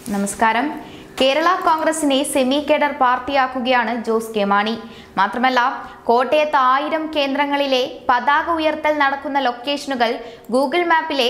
നമസ്കാരം കേരള കോൺഗ്രസിനെ semi cadre പാർട്ടിയാക്കുകയാണ് ജോസ് കെ മാണി മാത്രമല്ല കോട്ടയത്ത് ആയിരം കേന്ദ്രങ്ങളിലെ പതാക ഉയർത്തൽ നടക്കുന്ന ലൊക്കേഷനുകൾ ഗൂഗിൾ മാപ്പിലെ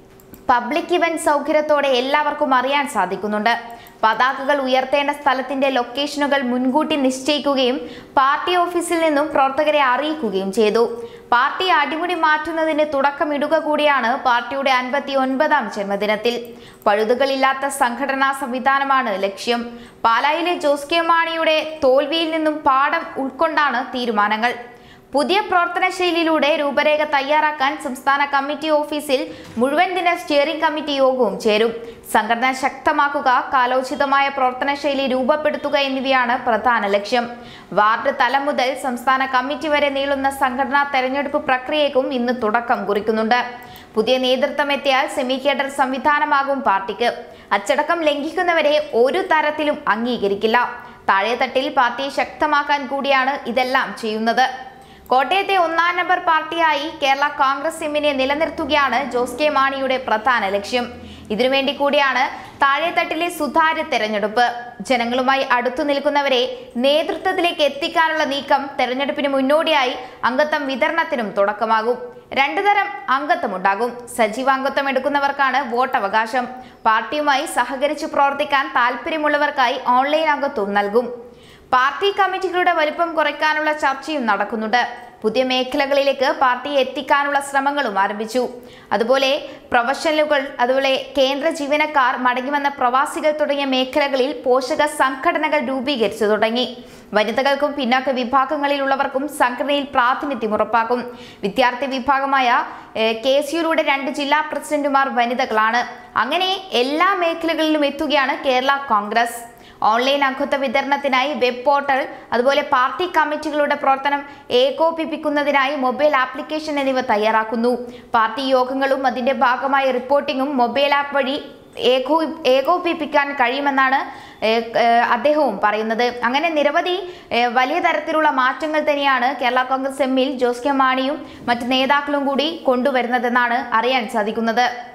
പബ്ലിക് ഇവന്റ് സൗകര്യത്തോടെ എല്ലാവർക്കും അറിയാൻ സാധിക്കുന്നുണ്ട് പതാകകൾ ഉയർത്തേണ്ട സ്ഥലത്തിന്റെ ലൊക്കേഷനുകൾ മുൻകൂട്ടി നിശ്ചയിക്കുകയും പാർട്ടി ഓഫീസിൽ നിന്നും പ്രവർത്തകരെ അറിയിക്കുകയും ചെയ്തു പാർട്ടി അടിമുടി മാറ്റുന്നതിന് തുടക്കമിടുക കൂടിയാണ് പാർട്ടിയുടെ അൻപത്തി ഒൻപതാം ജന്മദിനത്തിൽ പഴുതുകളില്ലാത്ത സംഘടനാ സംവിധാനമാണ് ലക്ഷ്യം പാലായിലെ ജോസ് കെ മാണിയുടെ തോൽവിയിൽ നിന്നും പാഠം ഉൾക്കൊണ്ടാണ് തീരുമാനങ്ങൾ പുതിയ പ്രവർത്തന ശൈലിയിലൂടെ രൂപരേഖ തയ്യാറാക്കാൻ സംസ്ഥാന കമ്മിറ്റി ഓഫീസിൽ മുഴുവൻ ദിന സ്റ്റിയറിംഗ് കമ്മിറ്റി യോഗവും ചേരും സംഘടന ശക്തമാക്കുക കാലോചിതമായ പ്രവർത്തന ശൈലി രൂപപ്പെടുത്തുക എന്നിവയാണ് പ്രധാന ലക്ഷ്യം വാർഡ് തലം മുതൽ സംസ്ഥാന കമ്മിറ്റി വരെ നീളുന്ന സംഘടനാ തെരഞ്ഞെടുപ്പ് പ്രക്രിയയ്ക്കും ഇന്ന് തുടക്കം കുറിക്കുന്നുണ്ട് പുതിയ നേതൃത്വം എത്തിയാൽ സെമി കേഡർ സംവിധാനമാകും പാർട്ടിക്ക് അച്ചടക്കം ലംഘിക്കുന്നവരെ ഒരു തരത്തിലും അംഗീകരിക്കില്ല താഴെത്തട്ടിൽ പാർട്ടിയെ ശക്തമാക്കാൻ കൂടിയാണ് ഇതെല്ലാം ചെയ്യുന്നത് കോട്ടയത്തെ ഒന്നാം നമ്പർ പാർട്ടിയായി കേരള കോൺഗ്രസ് എമ്മിനെ നിലനിർത്തുകയാണ് ജോസ് കെ മാണിയുടെ പ്രധാന ലക്ഷ്യം ഇതിനുവേണ്ടി കൂടിയാണ് താഴെത്തട്ടിലെ സുതാര്യ തെരഞ്ഞെടുപ്പ് ജനങ്ങളുമായി അടുത്തു നിൽക്കുന്നവരെ നേതൃത്വത്തിലേക്ക് എത്തിക്കാനുള്ള നീക്കം തെരഞ്ഞെടുപ്പിന് മുന്നോടിയായി അംഗത്വം വിതരണത്തിനും തുടക്കമാകും രണ്ടു തരം അംഗത്വമുണ്ടാകും സജീവാംഗത്വം എടുക്കുന്നവർക്കാണ് വോട്ടവകാശം പാർട്ടിയുമായി സഹകരിച്ച് പ്രവർത്തിക്കാൻ താല്പര്യമുള്ളവർക്കായി ഓൺലൈൻ അംഗത്വം നൽകും പാർട്ടി കമ്മിറ്റികളുടെ വലിപ്പം കുറയ്ക്കാനുള്ള ചർച്ചയും നടക്കുന്നുണ്ട് പുതിയ മേഖലകളിലേക്ക് പാർട്ടിയെ എത്തിക്കാനുള്ള ശ്രമങ്ങളും ആരംഭിച്ചു അതുപോലെ പ്രൊഫഷണലുകൾ അതുപോലെ കേന്ദ്ര ജീവനക്കാർ മടങ്ങിവന്ന പ്രവാസികൾ തുടങ്ങിയ മേഖലകളിൽ പോഷക സംഘടനകൾ രൂപീകരിച്ചു തുടങ്ങി വനിതകൾക്കും പിന്നാക്ക വിഭാഗങ്ങളിലുള്ളവർക്കും സംഘടനയിൽ പ്രാതിനിധ്യം ഉറപ്പാക്കും വിദ്യാർത്ഥി വിഭാഗമായ കെ എസ് യുയുടെ രണ്ട് ജില്ലാ പ്രസിഡന്റുമാർ വനിതകളാണ് അങ്ങനെ എല്ലാ മേഖലകളിലും എത്തുകയാണ് കേരള കോൺഗ്രസ് ഓൺലൈൻ അംഗത്വ വിതരണത്തിനായി വെബ് പോർട്ടൽ അതുപോലെ പാർട്ടി കമ്മിറ്റികളുടെ പ്രവർത്തനം ഏകോപിപ്പിക്കുന്നതിനായി മൊബൈൽ ആപ്ലിക്കേഷൻ എന്നിവ തയ്യാറാക്കുന്നു പാർട്ടി യോഗങ്ങളും അതിന്റെ ഭാഗമായ റിപ്പോർട്ടിങ്ങും മൊബൈൽ ആപ്പ് വഴി ഏകോ ഏകോപിപ്പിക്കാൻ കഴിയുമെന്നാണ് ഏഹ്, ഏഹ്, അദ്ദേഹവും പറയുന്നത് അങ്ങനെ നിരവധി ഏഹ്, വലിയ തരത്തിലുള്ള മാറ്റങ്ങൾ തന്നെയാണ് കേരള കോൺഗ്രസ് എമ്മിൽ ജോസ് കെ മാണിയും മറ്റ് നേതാക്കളും കൂടി കൊണ്ടുവരുന്നതെന്നാണ് അറിയാൻ സാധിക്കുന്നത്